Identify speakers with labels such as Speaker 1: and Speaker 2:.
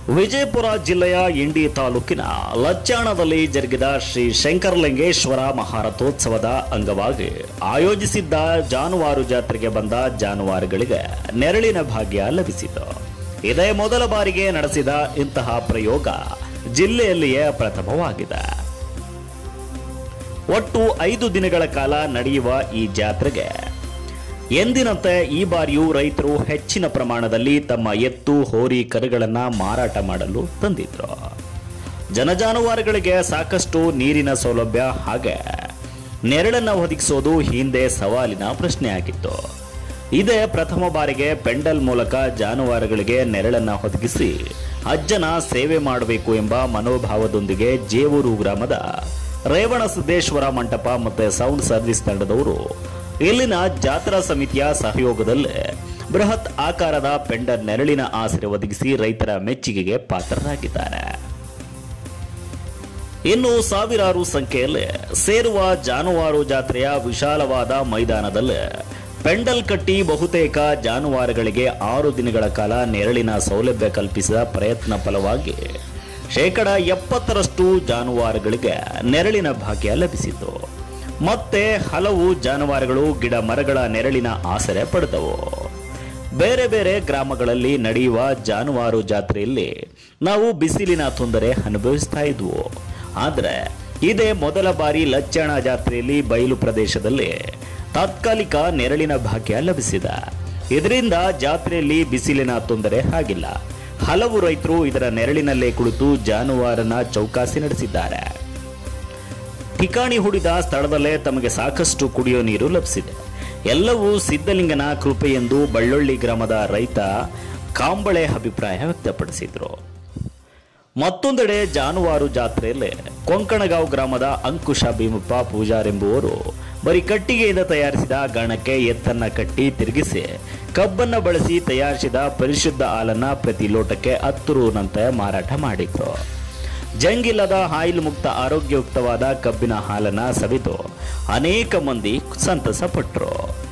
Speaker 1: ವಿಜಯಪುರ ಜಿಲ್ಲೆಯ ಇಂಡಿ ತಾಲೂಕಿನ ಲಚ್ಚಾಣದಲ್ಲಿ ಜರುಗಿದ ಶ್ರೀ ಶಂಕರಲಿಂಗೇಶ್ವರ ಮಹಾರಥೋತ್ಸವದ ಅಂಗವಾಗಿ ಆಯೋಜಿಸಿದ್ದ ಜಾನುವಾರು ಜಾತ್ರೆಗೆ ಬಂದ ಜಾನುವಾರುಗಳಿಗೆ ನೆರಳಿನ ಭಾಗ್ಯ ಲಭಿಸಿತು ಇದೇ ಮೊದಲ ಬಾರಿಗೆ ನಡೆಸಿದ ಇಂತಹ ಪ್ರಯೋಗ ಜಿಲ್ಲೆಯಲ್ಲಿಯೇ ಪ್ರಥಮವಾಗಿದೆ ಒಟ್ಟು ಐದು ದಿನಗಳ ಕಾಲ ನಡೆಯುವ ಈ ಜಾತ್ರೆಗೆ ಎಂದಿನಂತೆ ಈ ಬಾರಿಯೂ ರೈತರು ಹೆಚ್ಚಿನ ಪ್ರಮಾಣದಲ್ಲಿ ತಮ್ಮ ಎತ್ತು ಹೋರಿ ಕರುಗಳನ್ನ ಮಾರಾಟ ಮಾಡಲು ತಂದಿದ್ರು ಜನಜಾನುವಾರುಗಳಿಗೆ ಸಾಕಷ್ಟು ನೀರಿನ ಸೌಲಭ್ಯ ಹಾಗೆ ನೆರಳನ್ನು ಒದಗಿಸೋದು ಹಿಂದೆ ಸವಾಲಿನ ಪ್ರಶ್ನೆಯಾಗಿತ್ತು ಇದೇ ಪ್ರಥಮ ಬಾರಿಗೆ ಪೆಂಡಲ್ ಮೂಲಕ ಜಾನುವಾರುಗಳಿಗೆ ನೆರಳನ್ನ ಒದಗಿಸಿ ಅಜ್ಜನ ಸೇವೆ ಮಾಡಬೇಕು ಎಂಬ ಮನೋಭಾವದೊಂದಿಗೆ ಜೇವೂರು ಗ್ರಾಮದ ರೇವಣ ಸಿದ್ದೇಶ್ವರ ಮಂಟಪ ಮತ್ತೆ ಸೌಂಡ್ ಸರ್ವಿಸ್ ತಂಡದವರು ಇಲ್ಲಿನ ಜಾತ್ರಾ ಸಮಿತಿಯ ಸಹಯೋಗದಲ್ಲಿ ಬೃಹತ್ ಆಕಾರದ ಪೆಂಡಲ್ ನೆರಳಿನ ಆಸರೆ ಒದಗಿಸಿ ರೈತರ ಮೆಚ್ಚುಗೆಗೆ ಪಾತ್ರರಾಗಿದ್ದಾರೆ ಇನ್ನು ಸಾವಿರಾರು ಸಂಖ್ಯೆಯಲ್ಲಿ ಸೇರುವ ಜಾನುವಾರು ಜಾತ್ರೆಯ ವಿಶಾಲವಾದ ಮೈದಾನದಲ್ಲಿ ಪೆಂಡಲ್ ಕಟ್ಟಿ ಬಹುತೇಕ ಜಾನುವಾರುಗಳಿಗೆ ಆರು ದಿನಗಳ ಕಾಲ ನೆರಳಿನ ಸೌಲಭ್ಯ ಕಲ್ಪಿಸಿದ ಪ್ರಯತ್ನ ಫಲವಾಗಿ ಶೇಕಡ ಎಪ್ಪತ್ತರಷ್ಟು ಜಾನುವಾರುಗಳಿಗೆ ನೆರಳಿನ ಭಾಗ್ಯ ಲಭಿಸಿತು ಮತ್ತೆ ಹಲವು ಜಾನುವಾರುಗಳು ಗಿಡ ಮರಗಳ ನೆರಳಿನ ಆಸರೆ ಪಡೆದವು ಬೇರೆ ಬೇರೆ ಗ್ರಾಮಗಳಲ್ಲಿ ನಡೆಯುವ ಜಾನುವಾರು ಜಾತ್ರೆಯಲ್ಲಿ ನಾವು ಬಿಸಿಲಿನ ತೊಂದರೆ ಅನುಭವಿಸ್ತಾ ಇದ್ವು ಆದರೆ ಇದೇ ಮೊದಲ ಬಾರಿ ಲಚ್ಚಣ ಜಾತ್ರೆಯಲ್ಲಿ ಬಯಲು ಪ್ರದೇಶದಲ್ಲಿ ತಾತ್ಕಾಲಿಕ ನೆರಳಿನ ಭಾಗ್ಯ ಲಭಿಸಿದೆ ಇದರಿಂದ ಜಾತ್ರೆಯಲ್ಲಿ ಬಿಸಿಲಿನ ತೊಂದರೆ ಆಗಿಲ್ಲ ಹಲವು ರೈತರು ಇದರ ನೆರಳಿನಲ್ಲೇ ಕುಳಿತು ಜಾನುವಾರನ ಚೌಕಾಸಿ ನಡೆಸಿದ್ದಾರೆ ಠಿಕಾಣಿ ಹೂಡಿದ ಸ್ಥಳದಲ್ಲೇ ತಮಗೆ ಸಾಕಷ್ಟು ಕುಡಿಯೋ ನೀರು ಲಭಿಸಿದೆ ಎಲ್ಲವೂ ಸಿದ್ಧಲಿಂಗನ ಕೃಪೆ ಎಂದು ಬಳ್ಳೊಳ್ಳಿ ಗ್ರಾಮದ ರೈತ ಕಾಂಬಳೆ ಅಭಿಪ್ರಾಯ ವ್ಯಕ್ತಪಡಿಸಿದ್ರು ಮತ್ತೊಂದೆಡೆ ಜಾನುವಾರು ಜಾತ್ರೆಯಲ್ಲಿ ಕೊಂಕಣಗಾಂವ್ ಗ್ರಾಮದ ಅಂಕುಶ ಭೀಮಪ್ಪ ಪೂಜಾರೆಂಬುವರು ಬರೀ ಕಟ್ಟಿಗೆಯಿಂದ ತಯಾರಿಸಿದ ಗಾಣಕ್ಕೆ ಎತ್ತನ್ನ ಕಟ್ಟಿ ತಿರುಗಿಸಿ ಕಬ್ಬನ್ನ ಬಳಸಿ ತಯಾರಿಸಿದ ಪರಿಶುದ್ಧ ಹಾಲನ್ನ ಪ್ರತಿ ಲೋಟಕ್ಕೆ ಹತ್ತು ರೂನಂತೆ ಮಾರಾಟ ಮಾಡಿದ್ರು ಜಂಗಿಲ್ಲದ ಆಯಿಲ್ ಮುಕ್ತ ಆರೋಗ್ಯಯುಕ್ತವಾದ ಕಬ್ಬಿನ ಹಾಲನ್ನ ಸವಿದು ಅನೇಕ ಮಂದಿ ಸಂತಸ ಪಟ್ಟರು